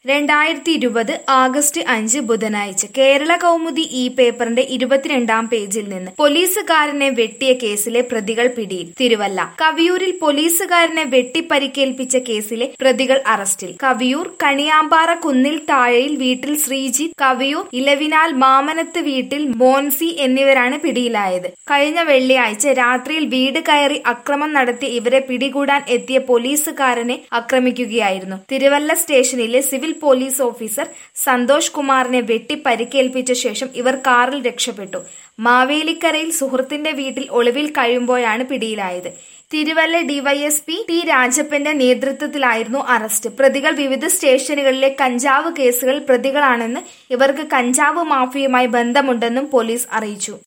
രണ്ടായിരത്തി ഇരുപത് ആഗസ്റ്റ് അഞ്ച് ബുധനാഴ്ച കേരള കൗമുദി ഈ പേപ്പറിന്റെ ഇരുപത്തിരണ്ടാം പേജിൽ നിന്ന് പോലീസുകാരനെ വെട്ടിയ കേസിലെ പ്രതികൾ പിടിയിൽ തിരുവല്ല കവിയൂരിൽ പോലീസുകാരനെ വെട്ടിപ്പരിക്കേൽപ്പിച്ച കേസിലെ പ്രതികൾ അറസ്റ്റിൽ കവിയൂർ കണിയാമ്പാറ കുന്നിൽ താഴയിൽ വീട്ടിൽ ശ്രീജിത്ത് കവിയൂർ ഇലവിനാൽ മാമനത്ത് വീട്ടിൽ മോൻസി എന്നിവരാണ് പിടിയിലായത് കഴിഞ്ഞ വെള്ളിയാഴ്ച രാത്രിയിൽ വീട് കയറി അക്രമം നടത്തിയ ഇവരെ പിടികൂടാൻ എത്തിയ പോലീസുകാരനെ ആക്രമിക്കുകയായിരുന്നു തിരുവല്ല സ്റ്റേഷനിലെ സിവിൽ പോലീസ് ഓഫീസർ സന്തോഷ് കുമാറിനെ വെട്ടി പരിക്കേൽപ്പിച്ച ശേഷം ഇവർ കാറിൽ രക്ഷപ്പെട്ടു മാവേലിക്കരയിൽ സുഹൃത്തിന്റെ വീട്ടിൽ ഒളിവിൽ കഴിയുമ്പോഴാണ് പിടിയിലായത് തിരുവല്ല ഡിവൈഎസ്പി ടി രാജപ്പന്റെ നേതൃത്വത്തിലായിരുന്നു അറസ്റ്റ് പ്രതികൾ വിവിധ സ്റ്റേഷനുകളിലെ കഞ്ചാവ് കേസുകൾ പ്രതികളാണെന്ന് ഇവർക്ക് കഞ്ചാവ് മാഫിയുമായി ബന്ധമുണ്ടെന്നും പോലീസ് അറിയിച്ചു